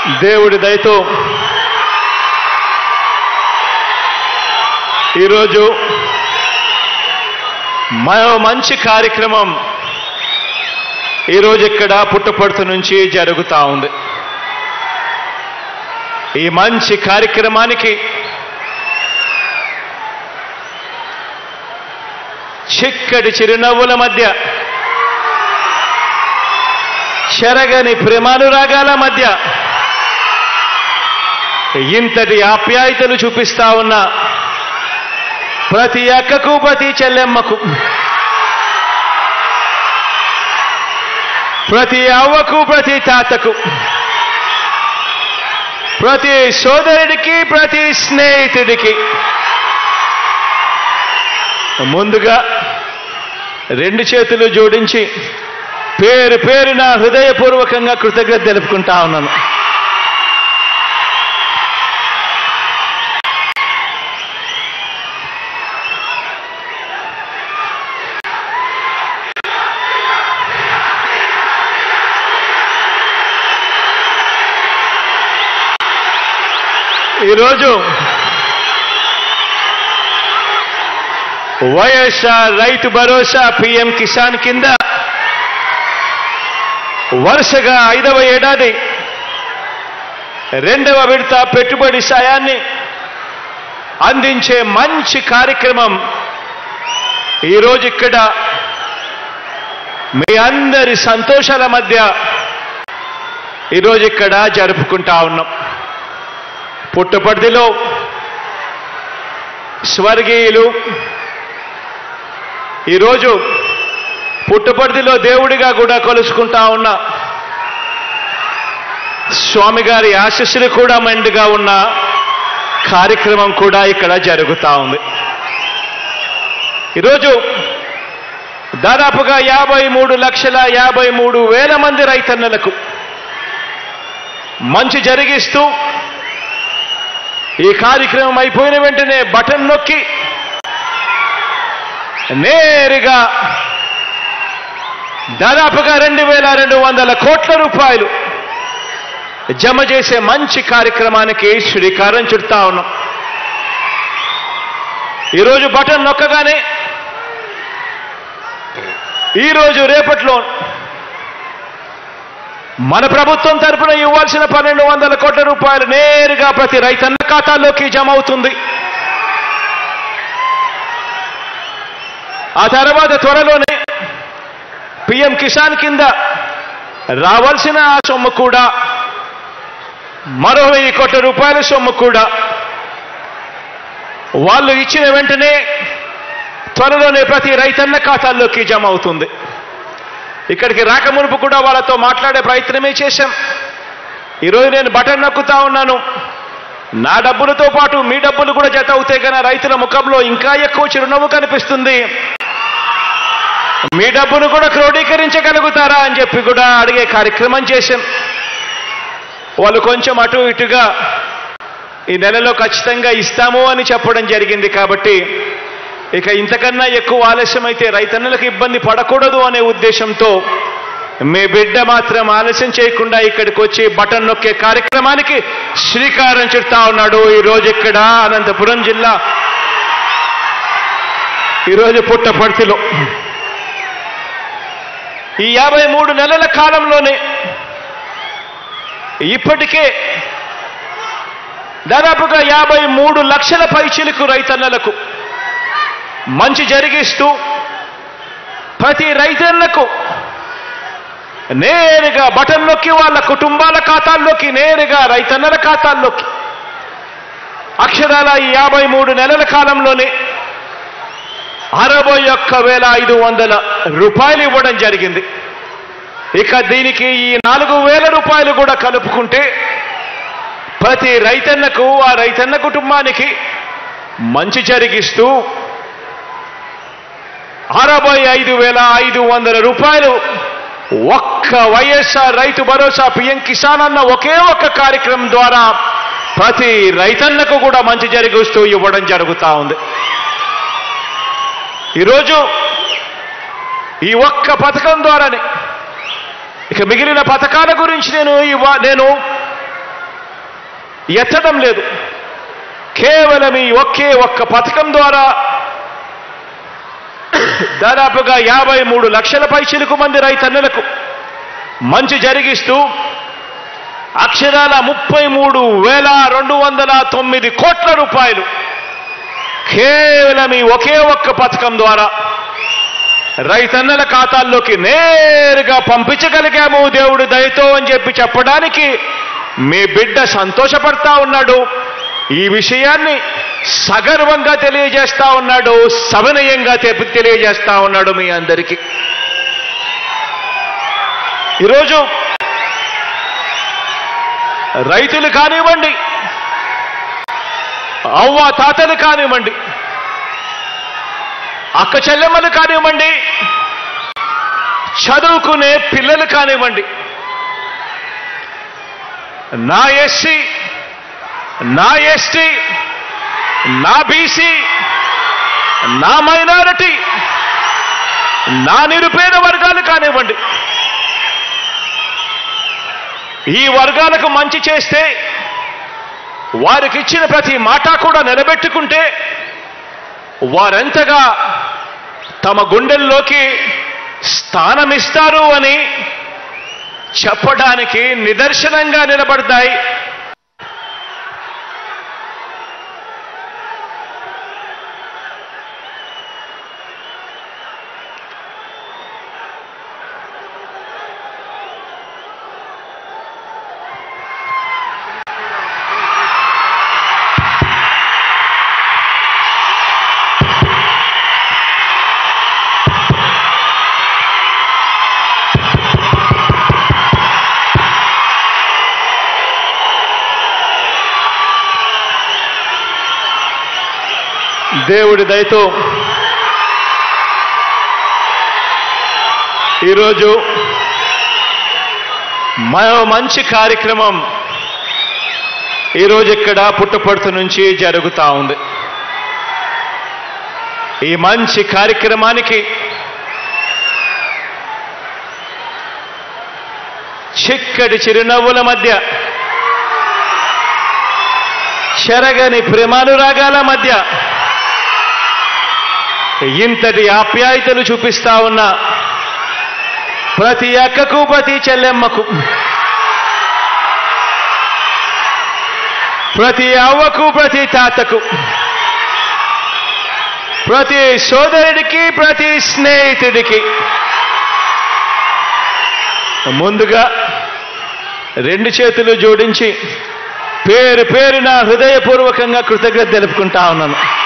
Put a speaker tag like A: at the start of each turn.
A: దేవుడి దయతో ఈరోజు మరో మంచి కార్యక్రమం ఈరోజు ఇక్కడ పుట్టపర్తి నుంచి జరుగుతా ఉంది ఈ మంచి కార్యక్రమానికి చిక్కటి చిరునవ్వుల మధ్య చెరగని ప్రేమానురాగాల మధ్య ఇంతటి ఆప్యాయతలు చూపిస్తా ఉన్న ప్రతి అక్కకు ప్రతి చెల్లెమ్మకు ప్రతి అవ్వకు ప్రతి తాతకు ప్రతి సోదరుడికి ప్రతి స్నేహితుడికి ముందుగా రెండు చేతులు జోడించి పేరు పేరున హృదయపూర్వకంగా కృతజ్ఞత తెలుపుకుంటా ఉన్నాను ఈరోజు వైఎస్ఆర్ రైతు భరోసా పిఎం కిసాన్ కింద వరుసగా ఐదవ ఏడాది రెండవ విడత పెట్టుబడి సాయాన్ని అందించే మంచి కార్యక్రమం ఈరోజు ఇక్కడ మీ అందరి సంతోషాల మధ్య ఈరోజు ఇక్కడ జరుపుకుంటా ఉన్నాం పుట్టపర్తిలో స్వర్గీయులు ఈరోజు పుట్టపర్తిలో దేవుడిగా కూడా కొలుసుకుంటా ఉన్న స్వామి గారి ఆశస్సులు కూడా మెండుగా ఉన్న కార్యక్రమం కూడా ఇక్కడ జరుగుతూ ఉంది ఈరోజు దాదాపుగా యాభై మూడు లక్షల యాభై మూడు వేల మంది రైతన్నలకు మంచి జరిగిస్తూ ఈ కార్యక్రమం అయిపోయిన వెంటనే బటన్ నొక్కి నేరుగా దాదాపుగా రెండు వేల రెండు వందల కోట్ల రూపాయలు జమ చేసే మంచి కార్యక్రమానికి శ్రీకారం చుడతా ఉన్నాం ఈరోజు బటన్ నొక్కగానే ఈరోజు రేపట్లో మన ప్రభుత్వం తరపున ఇవ్వాల్సిన పన్నెండు వందల కోట్ల రూపాయలు నేరుగా ప్రతి రైతన్న ఖాతాలోకి జమ అవుతుంది ఆ తర్వాత త్వరలోనే పిఎం కిసాన్ కింద రావాల్సిన ఆ సొమ్ము కూడా మరో వెయ్యి కోట్ల రూపాయల సొమ్ము కూడా వాళ్ళు ఇచ్చిన వెంటనే త్వరలోనే ప్రతి రైతన్న ఖాతాల్లోకి జమ అవుతుంది ఇక్కడికి రాకమునుపు కూడా వాళ్ళతో మాట్లాడే ప్రయత్నమే చేశాం ఈరోజు నేను బటన్ నొక్కుతా ఉన్నాను నా డబ్బులతో పాటు మీ డబ్బులు కూడా జత అవుతే కన్నా రైతుల ముఖంలో ఇంకా ఎక్కువ చిరునవ్వు కనిపిస్తుంది మీ డబ్బును కూడా క్రోడీకరించగలుగుతారా అని చెప్పి కూడా అడిగే కార్యక్రమం చేశాం వాళ్ళు కొంచెం అటు ఇటుగా ఈ నెలలో ఖచ్చితంగా ఇస్తాము అని చెప్పడం జరిగింది కాబట్టి ఇక ఇంతకన్నా ఎక్కువ ఆలస్యమైతే రైతన్నులకు ఇబ్బంది పడకూడదు అనే ఉద్దేశంతో మీ బిడ్డ మాత్రం ఆలస్యం చేయకుండా ఇక్కడికి వచ్చి బటన్ నొక్కే కార్యక్రమానికి శ్రీకారం చుడతా ఉన్నాడు ఈరోజు ఇక్కడ అనంతపురం జిల్లా ఈరోజు పుట్టపర్తిలో ఈ యాభై మూడు నెలల కాలంలోనే ఇప్పటికే దాదాపుగా యాభై మూడు లక్షల పైచిలకు రైతన్నలకు మంచి జరిగిస్తూ ప్రతి రైతన్నకు నేరుగా బటన్ నొక్కి వాళ్ళ కుటుంబాల ఖాతాల్లోకి నేరుగా రైతన్నల ఖాతాల్లోకి అక్షరాల ఈ యాభై మూడు నెలల కాలంలోనే అరవై ఒక్క వేల ఐదు వందల రూపాయలు ఇవ్వడం జరిగింది ఇక దీనికి ఈ నాలుగు వేల రూపాయలు కూడా కలుపుకుంటే ప్రతి రైతన్నకు ఆ రైతన్న కుటుంబానికి మంచి జరిగిస్తూ అరవై ఐదు వేల ఐదు వందల రూపాయలు ఒక్క వైఎస్ఆర్ రైతు భరోసా పిఎం కిసాన్ అన్న ఒకే ఒక్క కార్యక్రమం ద్వారా ప్రతి రైతన్నకు కూడా మంచి జరిగిస్తూ ఇవ్వడం జరుగుతూ ఉంది ఈరోజు ఈ ఒక్క పథకం ద్వారానే ఇక మిగిలిన పథకాల గురించి నేను ఇవా నేను ఎత్తడం లేదు కేవలం ఈ ఒకే ఒక్క పథకం ద్వారా దాదాపుగా యాభై మూడు లక్షల పైచిలుకు మంది రైతన్నలకు మంచి జరిగిస్తూ అక్షరాల ముప్పై మూడు వేల రెండు వందల తొమ్మిది కోట్ల రూపాయలు కేవలం ఈ ఒకే ఒక్క పథకం ద్వారా రైతన్నల ఖాతాల్లోకి నేరుగా పంపించగలిగాము దేవుడి దయతో అని చెప్పి చెప్పడానికి మీ బిడ్డ సంతోషపడతా ఉన్నాడు ఈ విషయాన్ని సగర్వంగా తెలియజేస్తా ఉన్నాడు సవినయంగా తె- తెలియజేస్తా ఉన్నాడు మీ అందరికీ ఈరోజు రైతులు కానివ్వండి అవ్వ తాతలు కానివ్వండి అక్క చెల్లెమ్మలు కానివ్వండి చదువుకునే పిల్లలు కానివ్వండి నా ఎస్సీ నా ఎస్టీ నా బీసీ నా మైనారిటీ నా నిరుపేద వర్గాలు కానివ్వండి ఈ వర్గాలకు మంచి చేస్తే వారికి ఇచ్చిన ప్రతి మాట కూడా నిలబెట్టుకుంటే వారెంతగా తమ గుండెల్లోకి స్థానమిస్తారు అని చెప్పడానికి నిదర్శనంగా నిలబడతాయి దేవుడి దయతో ఈరోజు మరో మంచి కార్యక్రమం ఈరోజు ఇక్కడ పుట్టపర్తి నుంచి జరుగుతా ఉంది ఈ మంచి కార్యక్రమానికి చిక్కటి చిరునవ్వుల మధ్య చెరగని ప్రేమానురాగాల మధ్య ఇంతటి ఆప్యాయతలు చూపిస్తా ఉన్న ప్రతి అక్కకు ప్రతి చెల్లెమ్మకు ప్రతి అవ్వకు ప్రతి తాతకు ప్రతి సోదరుడికి ప్రతి స్నేహితుడికి ముందుగా రెండు చేతులు జోడించి పేరు పేరున హృదయపూర్వకంగా కృతజ్ఞత తెలుపుకుంటా ఉన్నాను